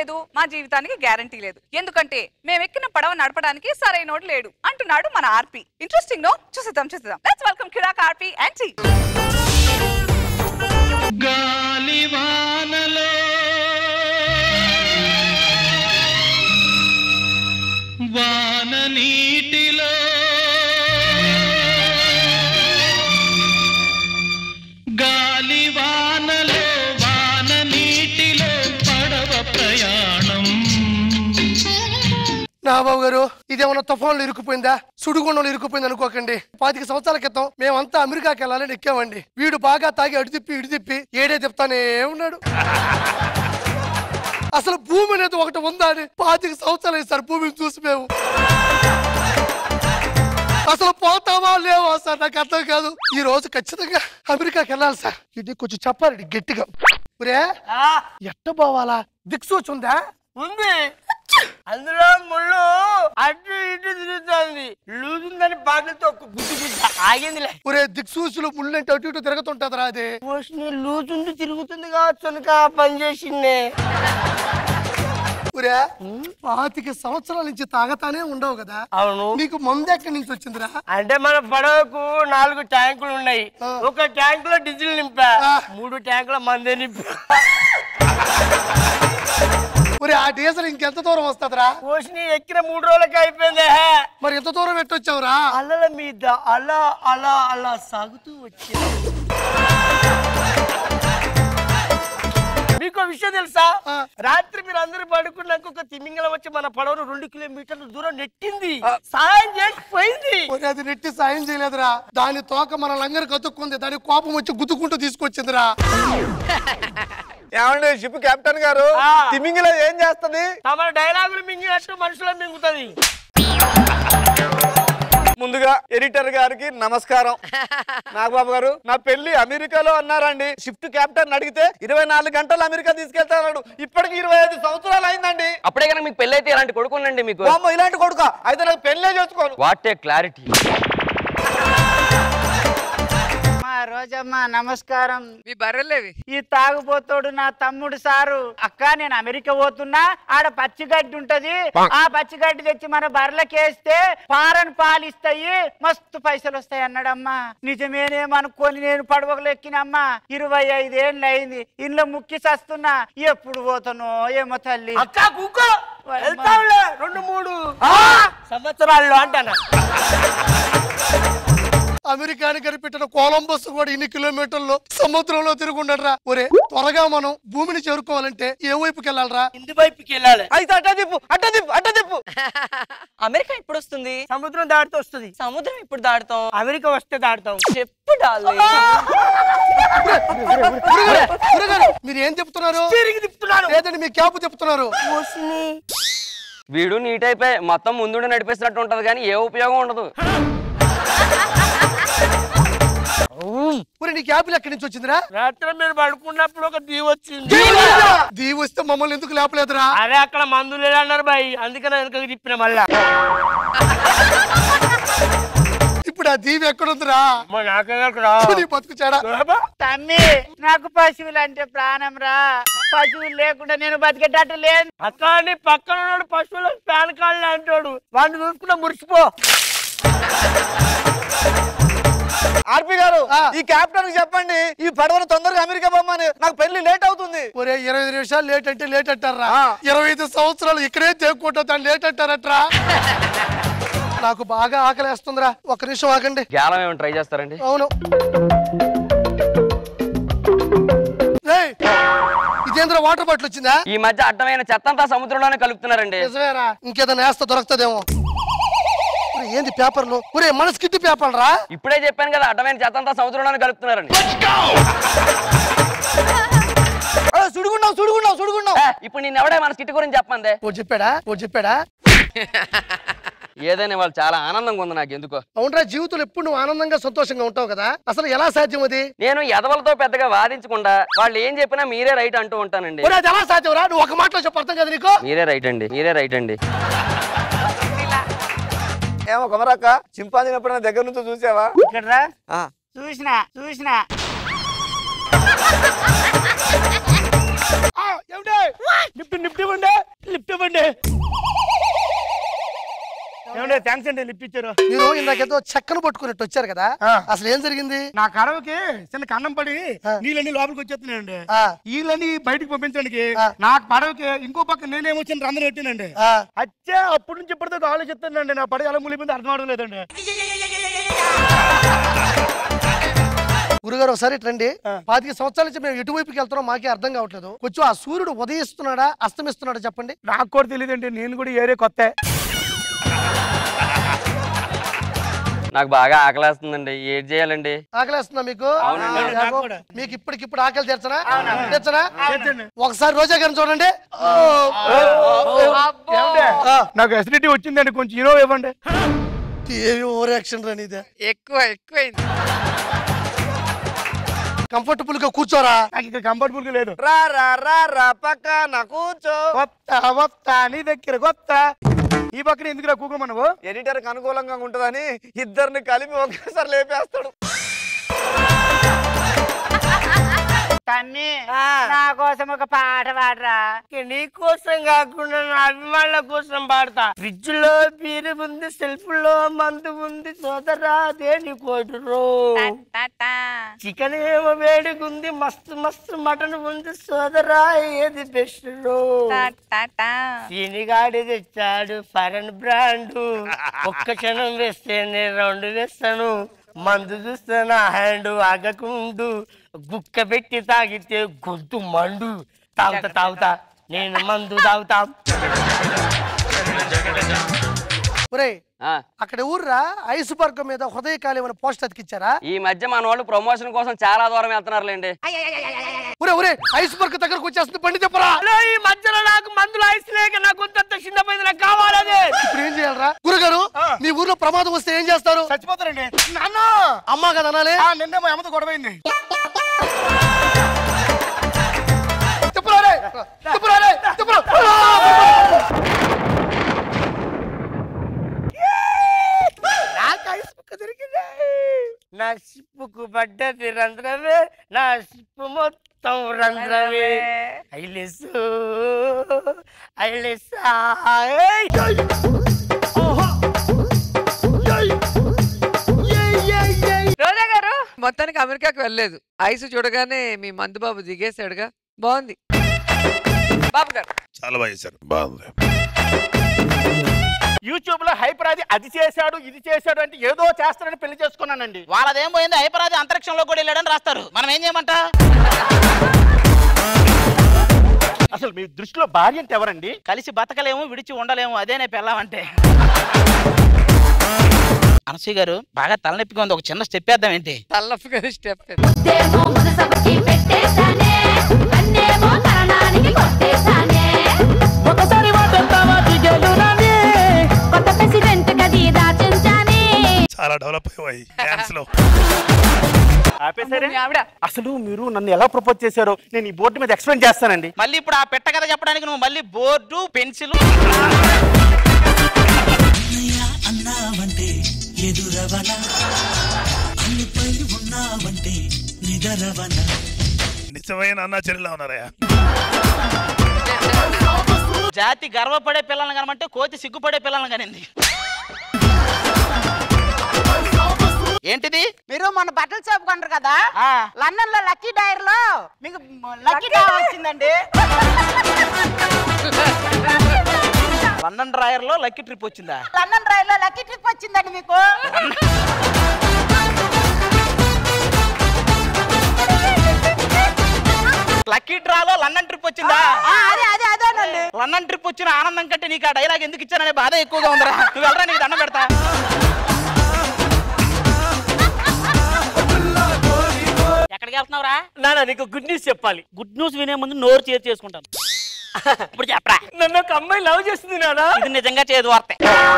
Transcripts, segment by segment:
లేదు మా జీవితానికి గ్యారంటీ లేదు ఎందుకంటే మేము ఎక్కిన పడవ నడపడానికి సరైనోడు లేడు అంటున్నాడు మన ఆర్పి ఇంట్రెస్టింగ్ నో చూసేద్దాం చూసేద్దాం లెట్స్ వెల్కమ్ కిరాక్ ఆర్పి అండ్ టీ గాలివానలో వాన నీటిలో గాలివానలో వాన నీటిలో పడవ ప్రయాణం నా బాబు గారు ఇదేమన్నా తుఫాన్లు ఇరుక్కుపోయిందా సుడిగుండంలో ఇరుక్కుపోయింది అనుకోకండి పాతిక సంవత్సరాల క్రితం మేమంతా అమెరికాకి వెళ్ళాలని ఎక్కామండి వీడు బాగా తాగి అడు తిప్పి ఇటు తిప్పి ఏడే తిప్పుతానే ఉన్నాడు అసలు భూమి అనేది ఒకటి ఉందా అని పాతిక సంవత్సరాలు అయింది భూమిని చూసి మేము అసలు పోతావా లేవా సార్ నాకు అర్థం కాదు ఈ రోజు ఖచ్చితంగా అమెరికాకి వెళ్ళాలి సార్ ఇది కొంచెం చెప్పాలి గట్టిగా ఒరే ఎట్ట పోవాలా దిక్సూచి ఉందా ఉంది అందులో ముళ్ళు అటు ఇటు తిరుగుతుంది లూజుందని బాధలతో ఒక గుడ్డు గుడ్డ ఆగిందిలే ఒరే దిక్సూచులు ముళ్ళంటే అటు ఇటు తిరుగుతుంటదిరా అది పోషణ లూజుండి తిరుగుతుంది కావచ్చు అనుక పని చేసింది ఒరే పాతిక సంవత్సరాల నుంచి తాగతానే ఉండవు కదా అవును నీకు మందు ఎక్కడి నుంచి వచ్చిందిరా అంటే మన పడవకు నాలుగు ట్యాంకులు ఉన్నాయి ఆ. ఒక ట్యాంక్ లో డీజిల్ నింపా ఆ. మూడు ట్యాంకుల మందే నింపా ఒరే ఆ డీజిల్ ఇంకెంత దూరం వస్తుందిరా పోషణ ఎక్కిన మూడు రోజులకి అయిపోయింది మరి ఎంత దూరం పెట్టొచ్చావురా అలల మీద అలా అలా అలా సాగుతూ వచ్చా మీకు విషయం తెలుసా ఆ. రాత్రి మీరు అందరూ పడుకున్నాక ఒక తిమింగలం వచ్చి మన పడవను రెండు కిలోమీటర్ల దూరం నెట్టింది సాయం చేసి పోయింది ఒరే అది నెట్టి సాయం చేయలేదురా దాని తోక మన లంగరు కతుక్కుంది దాని కోపం వచ్చి గుద్దుకుంటూ తీసుకొచ్చిందిరా ఏమండి షిప్ కెప్టెన్ గారు ఆ. తిమింగిలో ఏం చేస్తది తమ డైలాగులు మింగినట్టు మనుషులు మింగుతుంది ముందుగా ఎడిటర్ గారికి నమస్కారం నాగబాబు గారు నా పెళ్లి అమెరికాలో అన్నారండి షిఫ్ట్ కెప్టెన్ అడిగితే ఇరవై నాలుగు గంటలు అమెరికా తీసుకెళ్తాడు ఇప్పటికి ఇరవై ఐదు సంవత్సరాలు అయిందండి అప్పుడే కనుక మీకు పెళ్ళైతే ఇలాంటి కొడుకునండి మీకు వామ్మో, ఇలాంటి కొడుక అయితే నాకు పెళ్ళే చేసుకోను వాట్ ఏ క్లారిటీ మా రోజమ్మ నమస్కారం మీ బర్రెలేవి ఈ తాగుపోతాడు నా తమ్ముడు సారు అక్క నేను అమెరికా పోతున్నా ఆడ పచ్చిగడ్డి ఉంటది ఆ పచ్చిగడ్డి తెచ్చి మన బర్రెలకేస్తే పారని పాలిస్తాయి మస్తు పైసలు వస్తాయి అన్నాడమ్మా నిజమేనేమనుకొని నేను పడవలు ఎక్కినమ్మా ఇరవై ఐదేళ్ళు అయింది ఇంట్లో ముక్కి చస్తున్నా ఎప్పుడు పోతానో ఏమో తల్లి అక్క కుక్కో వెళ్తావులే రెండు మూడు సంవత్సరాల్లో అంటాను అమెరికాని కనిపెట్టిన కొలంబస్ కూడా ఇన్ని కిలోమీటర్లు సముద్రంలో తిరుగుండరా ఒరే త్వరగా మనం భూమిని చేరుకోవాలంటే ఏ వైపుకి వెళ్ళాలరా ఇంటి వైపుకి వెళ్ళాలి అయితే అట్ట తిప్పు అట్ట తిప్పు అట్ట తిప్పు అమెరికా ఎప్పుడు వస్తుంది సముద్రం దాటితే వస్తుంది సముద్రం ఎప్పుడు దాటుతాం అమెరికా వస్తే దాటుతాం చెప్పు డాలి గురుగారు, గురుగారు, మీరు ఏం చెప్తున్నారు తిరిగి తిప్పుతున్నాను లేదండి మీ క్యాబ్ చెప్తున్నారు వీడు నీట్ అయిపోయి మొత్తం ముందుండి నడిపిస్తున్నట్టు ఉంటది కానీ ఏ ఉపయోగం ఉండదు ఒరే నీ క్యాబ్ ఎక్కడి నుంచి వచ్చిందిరా రాత్రి మీరు పడుకున్నప్పుడు ఒక దీ వచ్చింది దీ వస్తే మమ్మల్ని ఎందుకు లేపలేదురా అరే అక్కడ మందు లేదన్నారు బాయ్ అందుకనే వెనకకి తిప్పిన మళ్ళా ఇప్పుడు ఆ దీవి ఎక్కడుందిరా అమ్మ, నాకేం ఎక్కడా? నీ బతుకు చెడా అబ్బా, తమ్మి నాకు పశువులు అంటే ప్రాణం రా పశువులు లేకుండా నేను బతికేటట్టు లేను అక్క నీ పక్కన ఉన్నాడు పశువుల ప్యాన్ కార్డు అంటాడు వాడిని చూసుకుంటే మురిసిపో ఆర్పి గారు ఆ. ఈ కెప్టెన్ కి చెప్పండి ఈ పడవను తొందరగా అమెరికా పొమ్మని నాకు పెళ్లి లేట్ అవుతుంది ఒరే ఇరవై ఐదు నిమిషాలు లేట్ అంటే లేట్ అంటారా ఆ. ఇరవై ఐదు సంవత్సరాలు ఇక్కడే తేక్కుంటా దాన్ని లేట్ అంటారట్రా నాకు బాగా ఆకలేస్తుందిరా ఒక నిమిషం ఆగండి గ్యాలం ఏమైనా ట్రై చేస్తారండి అవును రేయ్, ఇదేంద్ర వాటర్ బాటిల్ వచ్చిందా ఈ మధ్య అడ్డమైన చెత్త అంతా సముద్రంలోనే కలుపుతున్నారండి నిజమేరా ఇంకేదైనా వేస్తా దొరుకుతుందేమో ఒరే, ఏంది పేపర్లు ఒరే మన స్కిట్ పేపర్ రా ఇప్పుడే చెప్పాను కదా అడ్డమైన చెత్త అంతా సముద్రంలోనే కలుపుతున్నారండి సుడుగున్నావు సుడుగున్నావు సుడుగున్నావు ఏ, ఇప్పుడు నేను ఎవడే మన స్కిట్ గురించి చెప్పండి ఓ చెప్పాడా ఓ చెప్పాడా ఏదైనా వాళ్ళు చాలా ఆనందంగా ఉంది నాకు ఎందుకో అవునరా జీవితంలో ఎప్పుడు నువ్వు ఆనందంగా సంతోషంగా ఉంటావు కదా అసలు ఎలా సాధ్యం అది నేను ఎదవలతో పెద్దగా వాదించకుండా వాళ్ళు ఏం చెప్పినా మీరే రైట్ అంటూ ఉంటానండి ఒరే, అది ఎలా సాధ్యం రా నువ్వు ఒక మాటలో చెప్పు అర్థం కదా నీకు మీరే రైట్ అండి మీరే రైట్ అండి ఏమో కొమరక్క చింపాంజీ ఎప్పుడైనా దగ్గర నుంచి చూసావా ఇక్కడ రా ఆ. చూసినా చూసినా ఆ, ఏమిటి లిఫ్ట్ లిఫ్ట్ ఇవ్వండి లిఫ్ట్ ఇవ్వండి ఏమండి థ్యాంక్స్ అండి లిఫ్ట్ ఇచ్చారు మీరు ఇందాకేదో చెక్కను పట్టుకున్నట్టు వచ్చారు కదా ఆ. అసలు ఏం జరిగింది నా కడవకి చిన్న కన్నం పడి ఆ. నీళ్ళని లోపలికి వచ్చేస్తున్నాయండి ఆ. వీళ్ళని బయటికి పంపించడానికి ఆ. నాకు పడవకి ఇంకో పక్క నేనేమొచ్చిన రంధ్రం పెట్టానండి ఆ, అచ్చే అప్పటి నుంచి ఇప్పటిదాకా ఆలోచిస్తానండి నా పడవ ఎలా ములిపోయింది అర్థం అవడం లేదండి గురుగారు ఒకసారి ఇటు రండి ఆ. పాతిక సంవత్సరాల నుంచి మేము ఎటువైపుకి వెళ్తున్నాం మాకే అర్థం కావట్లేదు కొంచెం ఆ సూర్యుడు ఉదయిస్తున్నాడా అస్తమిస్తున్నాడా చెప్పండి నాకు కూడా తెలియదండి నేను కూడా ఏరే కొత్త నాకు బాగా ఆకలేస్తుందండి ఏం చేయాలండి ఆకలేస్తుందా మీకు అవునండి. యాగో, నాకు కూడా. మీకు ఇప్పటికిప్పుడు ఆకలి తీర్చనా తీర్చనా చేర్చండి. ఒకసారి రోజా గారిని చూడండి ఏమండి? నాకు ఎసిడిటీ వచ్చిందండి కొంచెం హీరో ఇవ్వండి ఏమి ఓవర్ యాక్షన్ రాని ఇదే ఎక్కువ ఎక్కువైంది కంఫర్టబుల్ గా కూర్చోరా నాకు ఇక్కడ కంఫర్టబుల్ గా లేదు రా రా రా రా పక్కన కూర్చో కొత్త కొత్త నీ దగ్గర కొత్త ఈ పక్కన ఎందుకు కూకుమా నువ్వు ఎడిటర్ కి అనుకూలంగా ఉంటుందని ఇద్దరిని కలిపి ఒకేసారి లేపేస్తాడు తమ్మి నా కోసం ఒక పాట పాడరా నీ కోసం కాకుండా నా అభిమానుల కోసం పాడతా ఫ్రిడ్జ్ లో బీరు ఉంది సెల్ఫ్ లో మందు ఉంది సోదరా దేని కోటరు టాటా. చికెన్ ఏమో వేడిగుంది మస్తు మస్తు మటన్ ఉంది సోదరా ఏది బెస్ట్ టాటా. సీనిగాడి తెచ్చాడు ఫరెన్ బ్రాండ్ ఒక్క క్షణం వేస్తే నేను రెండు వేస్తాను మందు చూస్తే నా హ్యాండ్ ఆగకుండు గుక్క పెట్టి తాగితే గొంతు మండు తాగుతా తాగుతా నేను మందు తాగుతా ఒరేయ్ ఆ, అక్కడ ఊర్రా ఐసు బర్గం మీద హృదయకాలం అనే పోస్ట్ అతికిచ్చారా ఈ మధ్య మన వాళ్ళు ప్రమోషన్ కోసం చాలా దూరం వెళ్తున్నారులేండి ఒరే ఒరే ఐసు బర్గ్ దగ్గరకు వచ్చేస్తుంది బండి చెప్పరా హలో ఈ మధ్యలో నాకు మందులు ఐస్ లేక నా గొంతంత చిన్నపోయింది నాకు కావాలది ఇప్పుడు ఏం చేయాలరా గురుగారు మీ ఊర్లో ప్రమాదం వస్తే ఏం చేస్తారు చచ్చిపోతారండి నాన్న అమ్మా కదా అనాలి ఆ, నిన్నే మా అమ్మతో గొడవైంది చెప్పురా రే, చెప్పురా రే, చెప్పురా. నాకు ఐస్ ముక్క దొరికింది నా సిప్పుకు పడ్డది రంధ్రమే నా సిప్పు మొత్తం రంధ్రమే ఐలెసు ఐలెసా రోజా గారు మొత్తానికి అమెరికాకి వెళ్ళలేదు ఐసు చూడగానే మీ మందుబాబు దిగేశాడుగా బాగుంది బాబు గారు చాలా బాగా చేశారు బాగుంది యూట్యూబ్ లో హైపర్ అది అది చేశాడు ఇది చేశాడు అంటే ఏదో చేస్తాడని పెళ్లి చేసుకున్నానండి వాళ్ళదేం పోయింది హైపరాది అంతరిక్షంలో కూడా వెళ్ళాడని రాస్తారు మనం ఏం చేయమంట అసలు మీ దృష్టిలో భార్య అంటే ఎవరండి కలిసి బతకలేము విడిచి ఉండలేము అదేనే పెళ్ళామంటే అనసూయ గారు బాగా తలనొప్పిగా ఉంది ఒక చిన్న స్టెప్ వేద్దాం ఏంటి తల్లఫ్గా స్టెప్ దేమో మనసబకి పెట్టేశానే అన్నేమో తరణానికి కొట్టేశానే ఒకసారి కొత్త ప్రెసిడెంట్ గది దాచించానే చాలా డెవలప్ అయ్యాయి డాన్స్ లో ఆపేసరే మీ ఆవిడ అసలు మీరు నన్ను ఎలా ప్రపోజ్ చేశారో నేను ఈ బోర్డు మీద ఎక్స్ప్లెయిన్ చేస్తానండి మళ్ళీ ఇప్పుడు ఆ పెట్ట కథ చెప్పడానికి నువ్వు మళ్ళీ బోర్డు పెన్సిల్ అన్నావంటే ఎదురవన అన్నిపై ఉన్నావంటే నిదరవన నిజమైన అన్న చెల్లెలా ఉన్నారయ్యా జాతి గర్వపడే పిల్లల్ని కనమంటే కోతి సిగ్గుపడే పిల్లల్ని కనింది ఏంటిది మీరు మొన్న బట్టల షాప్ కొనరు కదా లండన్ లో లక్కీ డైర్ లో మీకు లక్కీ డైర్ వచ్చిందండి లండన్ డ్రాయర్ లో లక్కీ ట్రిప్ వచ్చిందా లండన్ డ్రైవ్ లో లక్కీ ట్రిప్ వచ్చిందండి మీకు లక్కీ డ్రాలో లండన్ ట్రిప్ వచ్చిందా ఆ, అదే అదే అదేనండి లండన్ ట్రిప్ వచ్చిన ఆనందం కంటే నీకు ఆ డైలాగ్ ఎందుకు ఇచ్చాననే బాధ ఎక్కువగా ఉందిరా నువ్వు వెళ్ళరా నీకు దండం పెడతా ఎక్కడికి వెళ్తున్నావురా నాన్న నీకు గుడ్ న్యూస్ చెప్పాలి గుడ్ న్యూస్ వినే ముందు నోరు చేరు చేసుకుంటాను ఇప్పుడు చెప్పరా నన్ను ఒక అమ్మాయి లవ్ చేస్తుంది నాన్న ఇది నిజంగా చేదు వార్తే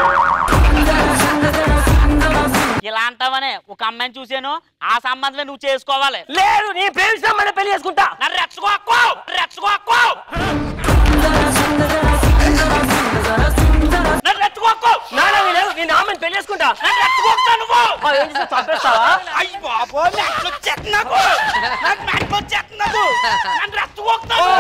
ఇలా అంటావనే ఒక అమ్మాయిని చూశాను ఆ సంబంధమే నువ్వు చేసుకోవాలి లేదు నీ ప్రేమిస్తామని పెళ్లి చేసుకుంటా నన్ను రెచ్చగోక్కో రెచ్చగోక్కో నన్ను రెచ్చగోక్కో నాన్న లేదు నేను ఆమెను పెళ్లి చేసుకుంటా నన్ను రెచ్చగోక్తా నువ్వు ఆ, ఏం చేస్తావు? చంపేస్తావా అయ్యి బాబో మ్యాట్లు వచ్చేస్తుంది నాకు నాకు మ్యాట్లు వచ్చేస్తుంది నాకు నన్ను రెచ్చగోక్తా ఓ,